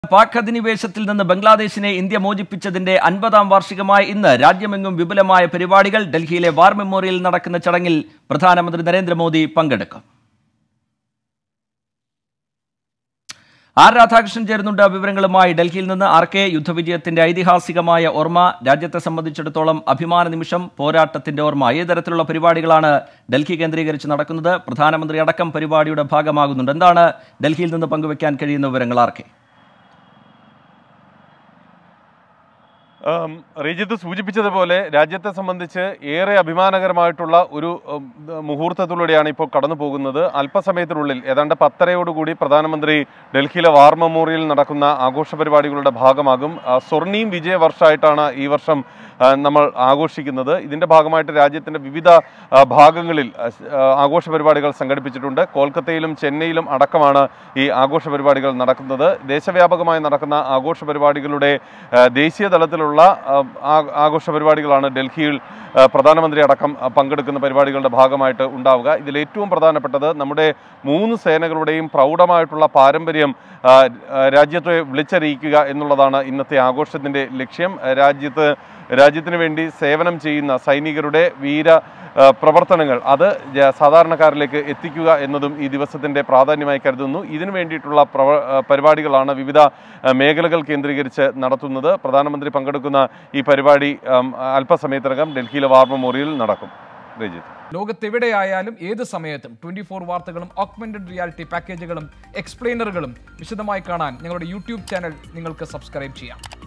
പാക് അധിനിവേശത്തിൽ നിന്ന് ബംഗ്ലാദേശിനെ ഇന്ത്യ മോചിപ്പിച്ചതിന്റെ അൻപതാം വാർഷികമായ ഇന്ന് രാജ്യമെങ്ങും വിപുലമായ പരിപാടികൾ ഡൽഹിയിലെ വാർ മെമ്മോറിയലിൽ നടക്കുന്ന ചടങ്ങിൽ പ്രധാനമന്ത്രി നരേന്ദ്രമോദി പങ്കെടുക്കും ആർ രാധാകൃഷ്ണൻ ചേരുന്നുണ്ട് വിവരങ്ങളുമായി ഡൽഹിയിൽ നിന്ന് ആർ കെ യുദ്ധവിജയത്തിന്റെ ഐതിഹാസികമായ ഓർമ്മ രാജ്യത്തെ സംബന്ധിച്ചിടത്തോളം അഭിമാന നിമിഷം പോരാട്ടത്തിന്റെ ഓർമ്മ ഏത് തരത്തിലുള്ള പരിപാടികളാണ് ഡൽഹി കേന്ദ്രീകരിച്ച് നടക്കുന്നത് പ്രധാനമന്ത്രി അടക്കം പരിപാടിയുടെ ഭാഗമാകുന്നുണ്ട് എന്താണ് ഡൽഹിയിൽ നിന്ന് പങ്കുവയ്ക്കാൻ കഴിയുന്ന വിവരങ്ങൾ ആർ കെ ആം, റിജിത്ത് സൂചിപ്പിച്ചതുപോലെ രാജ്യത്തെ സംബന്ധിച്ച് ഏറെ അഭിമാനകരമായിട്ടുള്ള ഒരു ഉം, മുഹൂർത്തത്തിലൂടെയാണ് ഇപ്പോൾ കടന്നു പോകുന്നത് അല്പസമയത്തിനുള്ളിൽ ഏതാണ്ട് പത്തരയോടുകൂടി പ്രധാനമന്ത്രി ഡൽഹിയിലെ വാർ മെമ്മോറിയൽ നടക്കുന്ന ആഘോഷ പരിപാടികളുടെ ഭാഗമാകും ആ, സ്വർണീം വിജയ വർഷമായിട്ടാണ് ഈ വർഷം ആ, നമ്മൾ ആഘോഷിക്കുന്നത് ഇതിന്റെ ഭാഗമായിട്ട് രാജ്യത്തിന്റെ വിവിധ ആ, ഭാഗങ്ങളിൽ ആ, സ്- ആ, ആഘോഷ പരിപാടികൾ സംഘടിപ്പിച്ചിട്ടുണ്ട് കോൽക്കത്തയിലും ചെന്നൈയിലും അടക്കമാണ് ഈ ആഘോഷ പരിപാടികൾ നടക്കുന്നത് ദേശവ്യാപകമായി നടക്കുന്ന ആഘോഷ പരിപാടികളുടെ ആ, ദേശീയ തലത്തിലുള്ള ആ, ആ- ആഘോഷ പരിപാടികളാണ് ഡൽഹിയിൽ ആ, പ്രധാനമന്ത്രി അടക്കം ആ, പങ്കെടുക്കുന്ന പരിപാടികളുടെ ഭാഗമായിട്ട് ഉണ്ടാവുക ഇതിൽ ഏറ്റവും പ്രധാനപ്പെട്ടത് നമ്മുടെ മൂന്ന് സേനകളുടെയും പ്രൗഢമായിട്ടുള്ള പാരമ്പര്യം ആ, ആ, രാജ്യത്തെ വിളിച്ചറിയിക്കുക എന്നുള്ളതാണ് ഇന്നത്തെ ആഘോഷത്തിന്റെ ലക്ഷ്യം ആ, രാജ്യത്ത് രാജ്യത്തിന് വേണ്ടി സേവനം ചെയ്യുന്ന സൈനികരുടെ വീര ആ, പ്രവർത്തനങ്ങൾ അത് ജ- സാധാരണക്കാരിലേക്ക് എത്തിക്കുക എന്നതും ഈ ദിവസത്തിന്റെ പ്രാധാന്യമായി കരുതുന്നു ഇതിനു വേണ്ടിയിട്ടുള്ള പ്രവ ആ, പരിപാടികളാണ് വിവിധ ആ, മേഖലകൾ കേന്ദ്രീകരിച്ച് നടത്തുന്നത് പ്രധാനമന്ത്രി പങ്കെടുക്കുന്ന ഈ പരിപാടി ആം, അല്പസമയത്തിനകം ഡൽഹിയിലെ വാർ മെമ്മോറിയൽ നടക്കും രജിത്ത് ലോകത്തെവിടെയായാലും ഏത് സമയത്തും ട്വന്റി ഫോർ വാർത്തകളും ഓഗ്മെന്റഡ് റിയാലിറ്റി പാക്കേജുകളും എക്സ്പ്ലെയിനറുകളും വിശദമായി കാണാൻ ഞങ്ങളുടെ യൂട്യൂബ് ചാനൽ നിങ്ങൾക്ക് സബ്സ്ക്രൈബ് ചെയ്യാം